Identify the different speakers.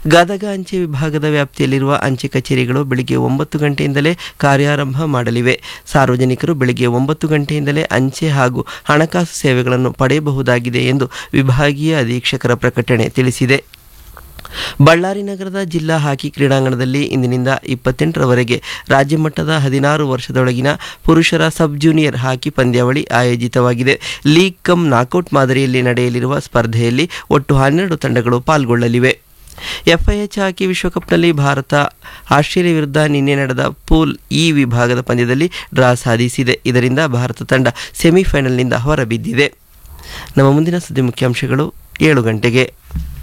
Speaker 1: ಗದಗ ಅಂಚೆ ವಿಭಾಗದ ವ್ಯಾಪ್ತಿಯಲ್ಲಿರುವ ಅಂಚೆ ಕಚೇರಿಗಳು ಬೆಳಿಗ್ಗೆ ಒಂಬತ್ತು ಗಂಟೆಯಿಂದಲೇ ಕಾರ್ಯಾರಂಭ ಮಾಡಲಿವೆ ಸಾರ್ವಜನಿಕರು ಬೆಳಿಗ್ಗೆ ಒಂಬತ್ತು ಗಂಟೆಯಿಂದಲೇ ಅಂಚೆ ಹಾಗೂ ಹಣಕಾಸು ಸೇವೆಗಳನ್ನು ಪಡೆಯಬಹುದಾಗಿದೆ ಎಂದು ವಿಭಾಗೀಯ ಅಧೀಕ್ಷಕರ ಪ್ರಕಟಣೆ ತಿಳಿಸಿದೆ ಬಳ್ಳಾರಿ ನಗರದ ಜಿಲ್ಲಾ ಹಾಕಿ ಕ್ರೀಡಾಂಗಣದಲ್ಲಿ ಇಂದಿನಿಂದ ಇಪ್ಪತ್ತೆಂಟರವರೆಗೆ ರಾಜ್ಯ ಮಟ್ಟದ ಹದಿನಾರು ವರ್ಷದೊಳಗಿನ ಪುರುಷರ ಸಬ್ ಜೂನಿಯರ್ ಹಾಕಿ ಪಂದ್ಯಾವಳಿ ಆಯೋಜಿತವಾಗಿದೆ ಲೀಗ್ ಕಮ್ ನಾಕೌಟ್ ಮಾದರಿಯಲ್ಲಿ ನಡೆಯಲಿರುವ ಸ್ಪರ್ಧೆಯಲ್ಲಿ ಒಟ್ಟು ಹನ್ನೆರಡು ತಂಡಗಳು ಪಾಲ್ಗೊಳ್ಳಲಿವೆ ಎಫ್ಐಎಚ್ ಹಾಕಿ ವಿಶ್ವಕಪ್ನಲ್ಲಿ ಭಾರತ ಆಸ್ಟ್ರೇಲಿಯಾ ವಿರುದ್ಧ ನಿನ್ನೆ ನಡೆದ ಪೂಲ್ ಇ ವಿಭಾಗದ ಪಂದ್ಯದಲ್ಲಿ ಡ್ರಾ ಸಾಧಿಸಿದೆ ಇದರಿಂದ ಭಾರತ ತಂಡ ಸೆಮಿಫೈನಲ್ನಿಂದ ಹೊರಬಿದ್ದಿದೆ ನಮ್ಮ ಮುಂದಿನ ಸುದ್ದಿ ಮುಖ್ಯಾಂಶಗಳು ಏಳು ಗಂಟೆಗೆ